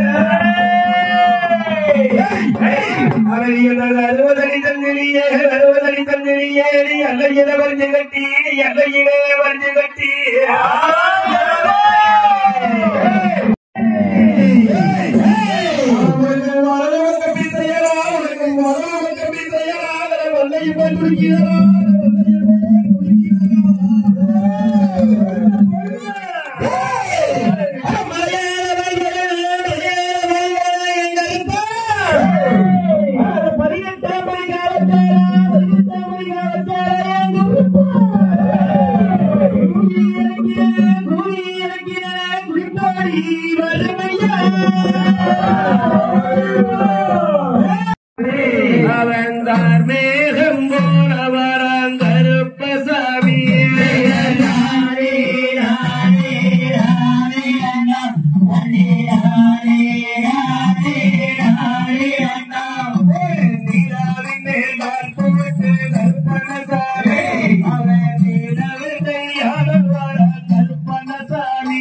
அறுபதடி தங்கிலியே அறுபதடி தங்கிலியே நீ அல்லையில வரைஞ்சு கட்டி நீ அல்லையிலே வரைஞ்சு கட்டி பதினெட்டாம் அவந்தார் மேகம் போனவரான் கருப்பசாமி நீராவின் மேல் கால் போட்டு கற்பனசாமி அவன் நீரவில்லை யாரவாரான் கற்பனசாமி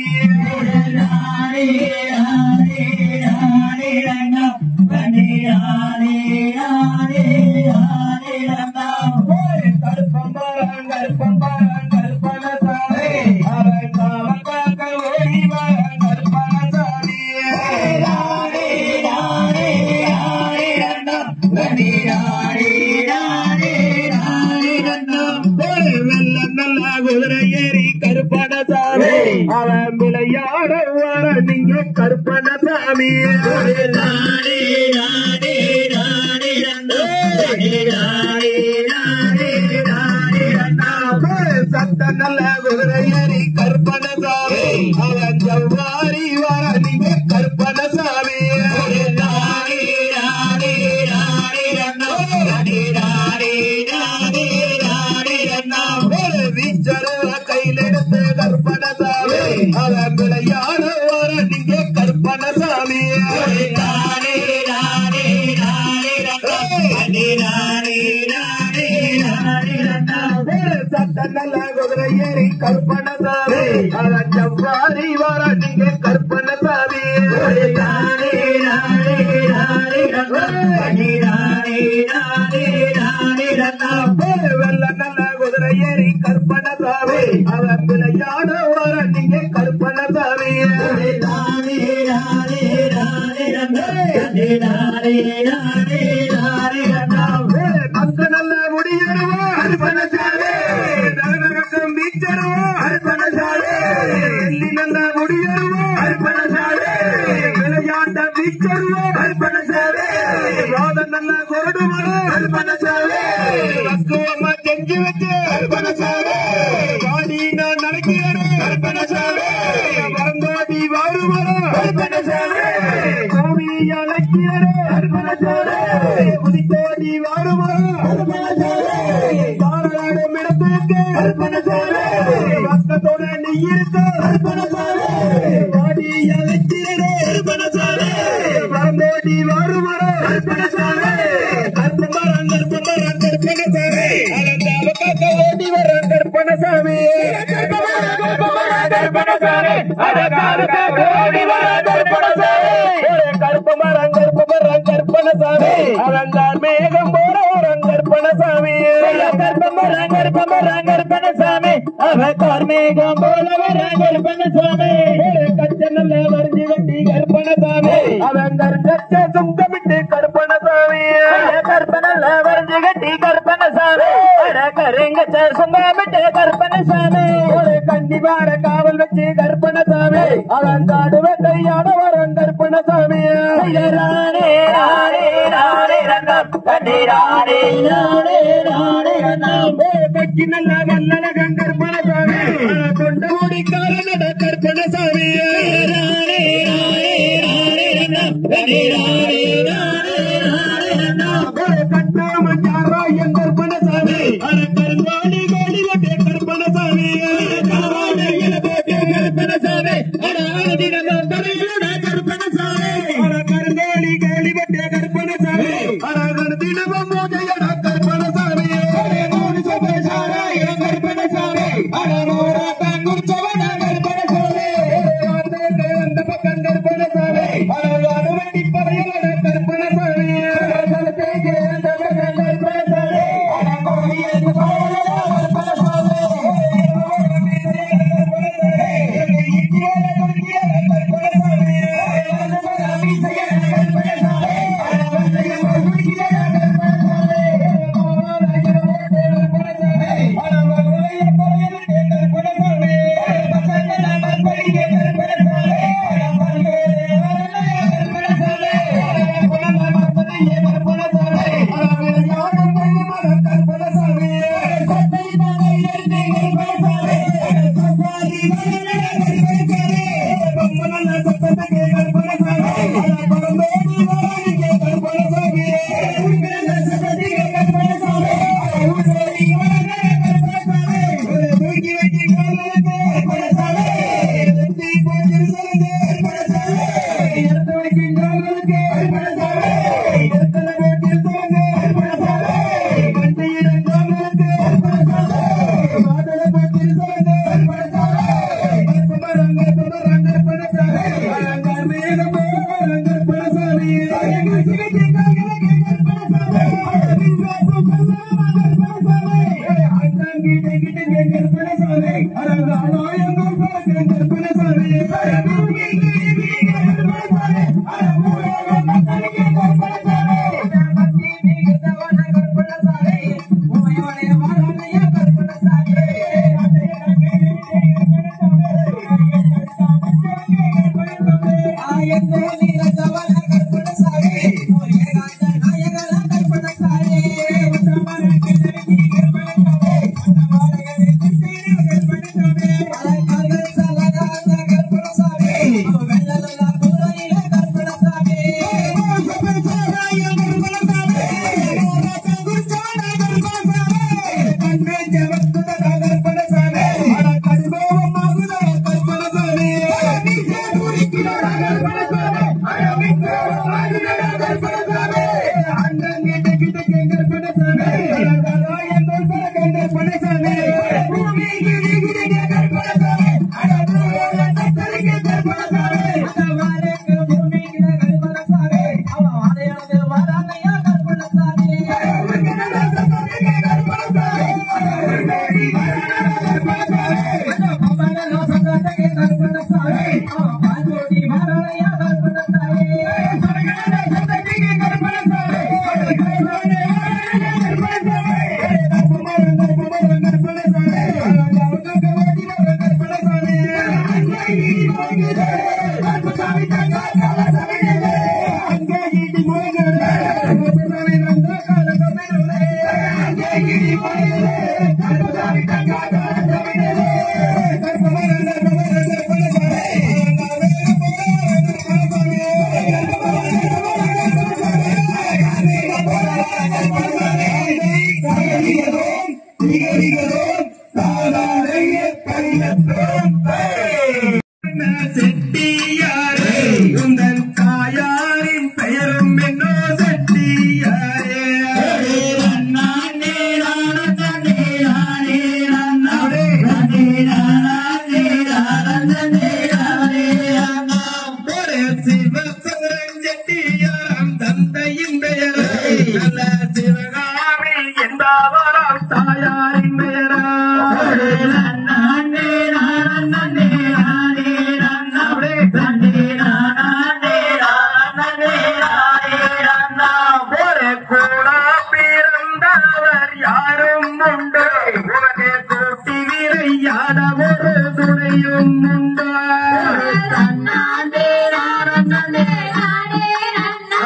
ராணே ராணே ராணே வெள்ள நல்ல குதிரை ஏறி கருப்பண சாமி அவன் விளையாட வர நீங்க கருப்பண சாமி சத்த நல்ல குதிரை ஏறி கருப்பண சாமி அவன் ஜவ்வாரி வர நீங்க கருப்பண சாமி வீச்சரவ கையில் எடுத்து கற்பன சாமி அவன் விளையாட வர நீங்க கற்பன சாமி சட்ட நல்ல குதிரை ஏறி கற்பன சாமி அவன் ஜவ்வாரி வர நீங்க கற்பன சாமி வெள்ள நல்ல குதிரை ஏறி கற்பன சாமி அவன் விளையாட வர நீங்க கற்பன சாமி மக்க நல்ல முடியருவோ கற்பன சாமி நகரகம் வீச்சருவோ கற்பன சாமி எல்லி நல்ல முடியருவோ கற்பன சாமி விளையாண்ட வீச்சருவோ கற்பன சாமி வாத நல்ல கொரடுவோ கற்பன சாமி பக்குவமா செஞ்சு வச்சு கற்பன சாமி வாடி நான் நடக்கிறேன் கற்பன சாமி வரந்தோடி வாருவரோ கற்பன சாமி கோவி அழைக்கிறேன் கற்பன சாமி குதித்தோடி வாருவரோ கற்பன சாமி பாராடும் இடத்துக்கு கற்பன சாமி பக்கத்தோட நீ இருக்க கற்பன சாமி வாடி அழைக்கிறேன் கற்பன சாமி வரந்தோடி வாருவரோ கற்பன சாமி கற்பமரம் கற்பமரம் கற்பன சாமி அலந்தாவ காக்க ஓடி வர கற்பன சாமி கற்பமரம் கற்பமரம் கற்பன சாமி அலந்தாவ காக்க ஓடி வர கற்பன சாமி கற்பமரம் கற்பமரம் கற்பன சாமி அலந்தார் மேகம் போற வரம் கற்பன சாமி கற்பமரம் கற்பமரம் கற்பன சாமி அவ கார்மேகம் போல வர கற்பன சாமி கச்ச நல்ல வரிஞ்சு கட்டி கற்பன சாமி அவன் கச்ச சுங்கமிட்டு கற்பன சாமி கற்பனல்ல வரைஞ்சு கட்டி கற்பன சாமி கருங்கச்ச சுங்கமிட்டு கற்பன சாமி ஒரு கண்டிப்பார காவல் வச்சு கற்பன சாமி அவன் காடுவ கையாட வரம் கற்பன சாமி ராணே ராணே ராணே ரங்கம் கண்டி ராணே ராணே ராணே ரங்கம் கட்சி நல்ல வல்லழகன் கற்பன சாமி கொண்ட ஓடி காரணட கற்பன சாமி ராணே ராணே ராணே ரங்கம் கண்டி ராணே ராணே ராணே ரங்கம் கட்டாமஞ்சாரா என் கற்பன சாமி அர கருங்கோடி கோடி கொட்டே கற்பன சாமி கரவாடையில போட்டே கற்பன சாமி அட ஆதினம் தரையோட கற்பன சாமி அர கருங்கோடி கோடி கொட்டே கற்பன சாமி அர கருதினம் மோதையட கற்பன சாமி அர மூணு சபை சாரா என் கற்பன சாமி அர நூறா தங்குர் சவன கற்பன சாமி வந்தே வந்த பக்கம் கற்பன சாமி அர அனுமதி பறையட கற்பன சாமி அர கருத்தே கேந்த பக்கம் கற்பன சாமி அர கோடியது பறையட கற்பன சாமி Thank you. செட்டியாரே உந்தன் தாயாரின் பெயரும் என்னோ செட்டியாரே ஒரே சிவசந்திரன் செட்டியாரம் தந்தையின் பெயரே நல்ல சிவகாமி என்பவராம் தாயாரின் பெயரா ஒரு கூட பிறந்தவர் யாரும் உண்டு உனக்கு கூட்டி விரையாட ஒரு துணையும் உண்டு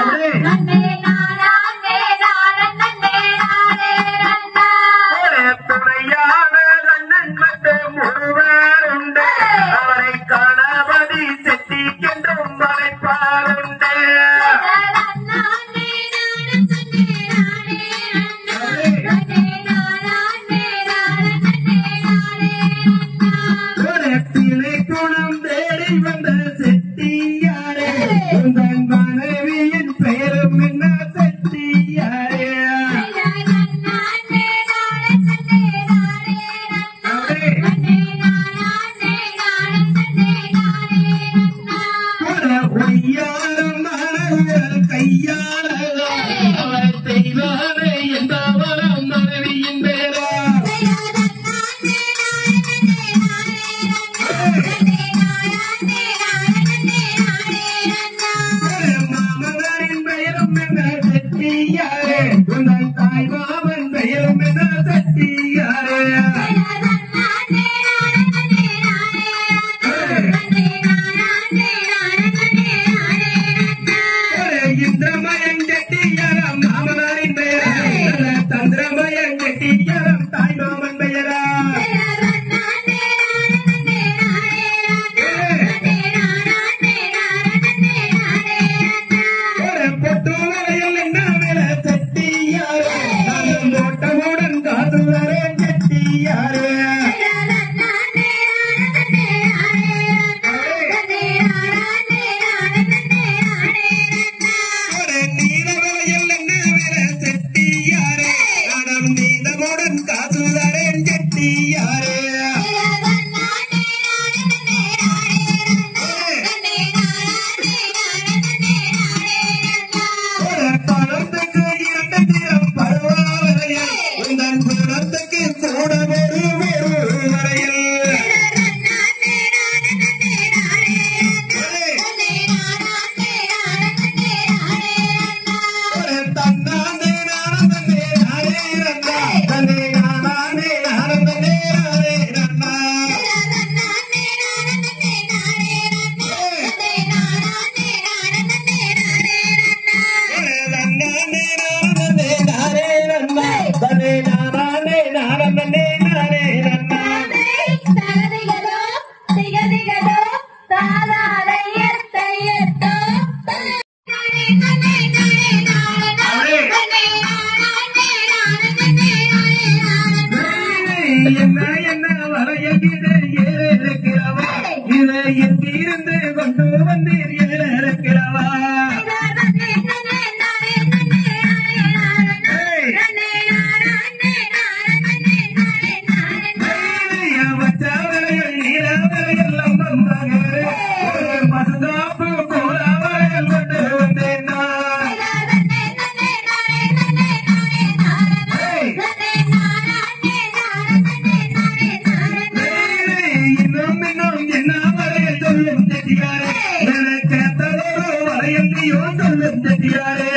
வளையல்லையோ சொல்லும் செட்டியாரே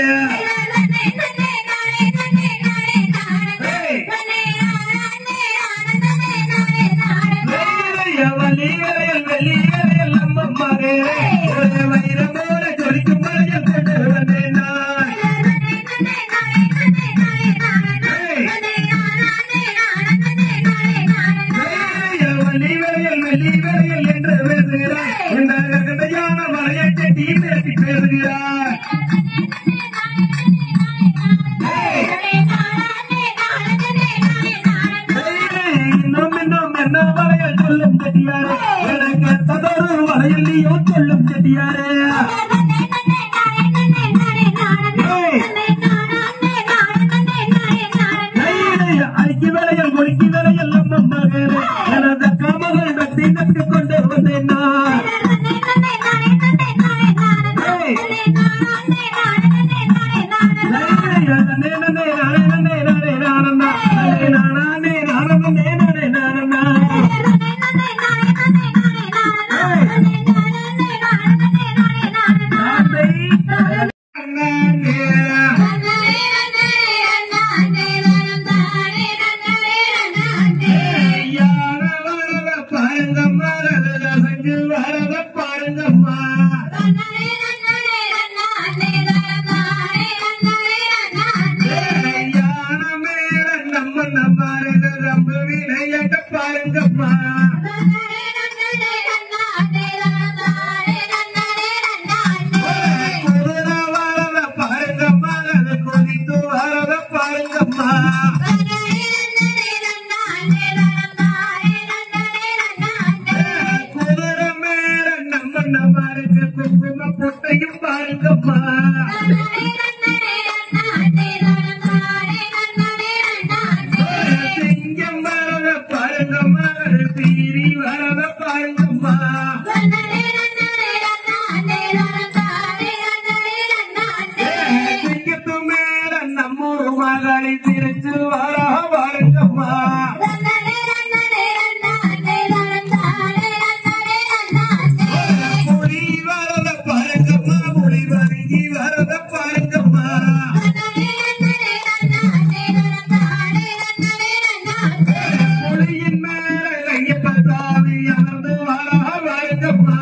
வெள்ளிய வள்ளியலையல் வெள்ளியலையல் அம்மம்மாரே ஒரே வைரமோட ஜொலிக்கும் வளையல் கொண்டு வந்தேன் நான் வெள்ளிய வள்ளிவளையல் வெள்ளிவளையல் என்று பேசுகிறார் இந்த கண்டையான வளையல் செட்டி பேசி பேசுகிறார் இன்னும் இன்னும் என்ன வளையல் சொல்லும் செட்டியாரே எனக்கு ததொரு வளையல்லையோ சொல்லும் செட்டியாரே அடிக்கி வேலையில் முடிக்கி வேலையில் நம்ம மகனே எனது காமகள் பக்தி நட்டு கொண்டு வந்தேன் நான் பாருங்கம்மா யான மேல நம்ம நம்ம நம்ம விளையாட்ட பாருங்கம்மா குதிர வரத பாருங்கம்மா அது கொதித்து வரத பாருங்கம்மா குதிர மேல நம்ம நம்ம குங்கும பொட்டையும் பாருங்கம்மா சிங்கம் வரத பாருங்கம்மா அது சீரி வரத பாருங்கம்மா சிங்கத்து மேல நம்ம ஒரு மகளை திரிச்சு வர பாருங்கம்மா புலி வரத பாருங்கம்மா புலி வருகி வரத பாருங்கம்மா புலியின் மேல ஐயப்ப சாமி அமர்ந்து வர பாருங்கம்மா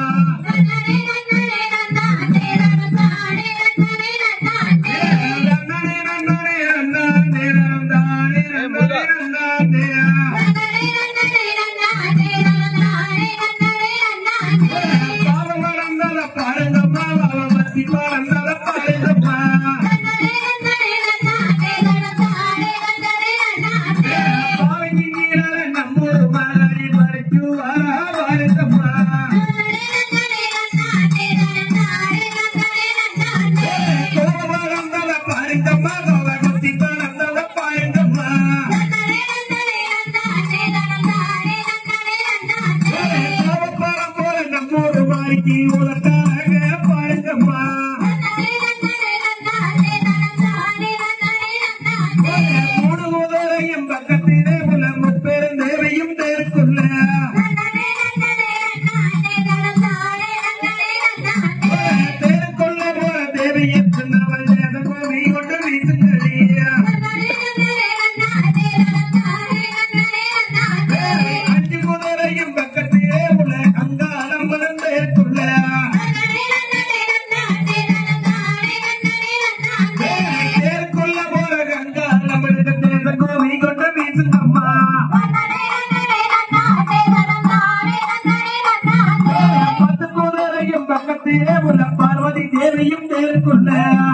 நன்னே நன்னே நன்னே நன்னே நன்னே நன்னே பாவம் வளர்ந்தத பாருங்கம்மா பாவம் பத்தி வளர்ந்தத பாருங்கம்மா பாவங்கி நீரால நம்மூர் மலரி பறிச்சு வர பாருங்கம்மா கோவம் வளர்ந்தத பாருங்கம்மா கோவம் பத்தி வளர்ந்தத பாருங்கம்மா கோவப்பழம் போல நம்மூர் மாறிக்கு உலகாக பாருங்கம்மா மூணு முதலையும் பக்கத்திலே உள்ள முப்பெரும் தேவையும் தேருக்குள்ள தேருக்குள்ள போற தேவையை சின்னவள் பூமி கொண்டு வீசுங்கடியா அஞ்சு முதலையும் பக்கத்திலே உள்ள அங்காளம் தேருக்குள்ள தேருக்குள்ள போற அங்காளம் பூமி கொண்டு வீசுங்கம்மா பத்து முதலையும் பக்கத்திலே உள்ள பார்வதி தேவியும் தேருக்குள்ள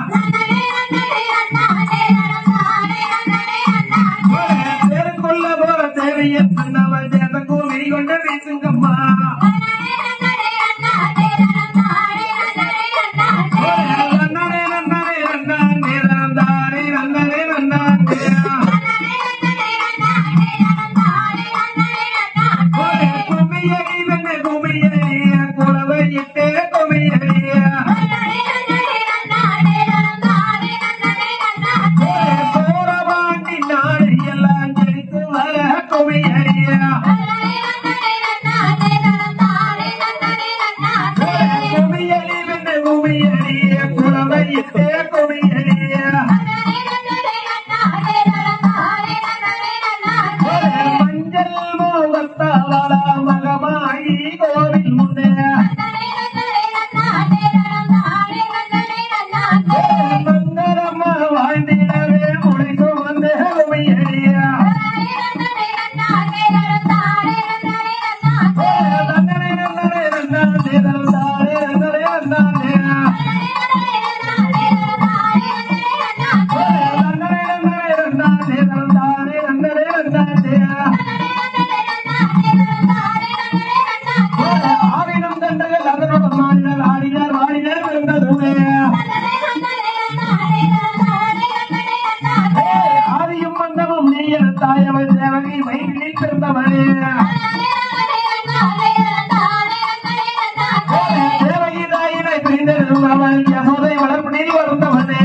தேருக்குள்ள போற தேவையை சின்னவள் பூமி கொண்டு வீசுங்கம்மா நன்னரே நன்னரே நன்னானே நந்தானே நன்னரே நன்னானே குமியடி வெண்ண குமியடிய குளவை இட்டே குமியடிய Thank you. மங்களம்மா வாழ்ந்திடவே முளை சுமந்து அருமையடியா நன்னரை நன்னரை நன்னாந்தே நந்தாரே நன்னரை நன்னாந்தே நன்னரை நன்னரை நன்னாந்தே நந்தாரே நன்னரை நன்னாந்தே ஆவினம் கண்டகள் அதனுடன் மாறினர் ஆடினர் வாடினர் பிறந்ததுமே ஆதியும் மந்தமும் நீ என தாயவள் தேவகை வயிற்றில் பிறந்தவளே தேவகி தாயினை பிரிந்தெழும் அவள் யசோதை வளர்ப்பினில் வளர்ந்தவளே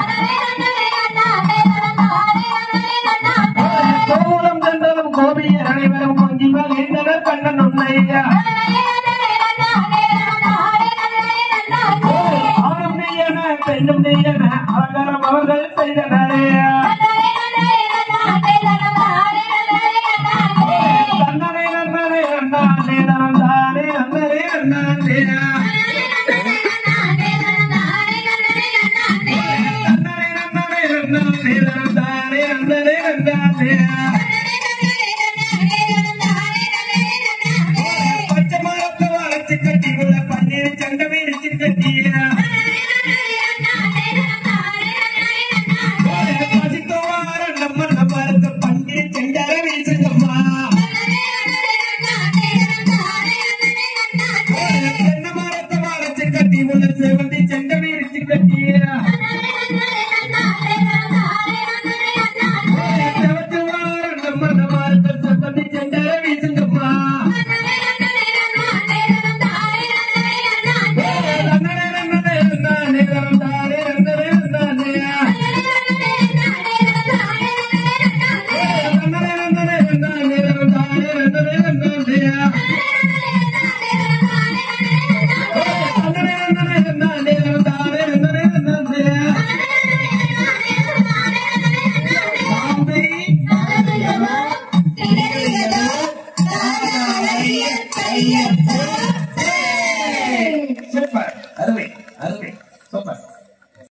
கோகுலம் சென்றதும் கோபியர் அனைவரும் கொஞ்சி மகிழ்ந்தனர் கண்ணன் உண்மையா ஆணும் நீ என பெண்ணும் நீ என அலங்காரம் அவர்கள் செய்தனரே தன்னரை நன்னரை நன்னானே நந்தானே நன்னரே நன்னானே தன்னரை நன்னரை நன்னானே நந்தானே நன்னரே நன்னானே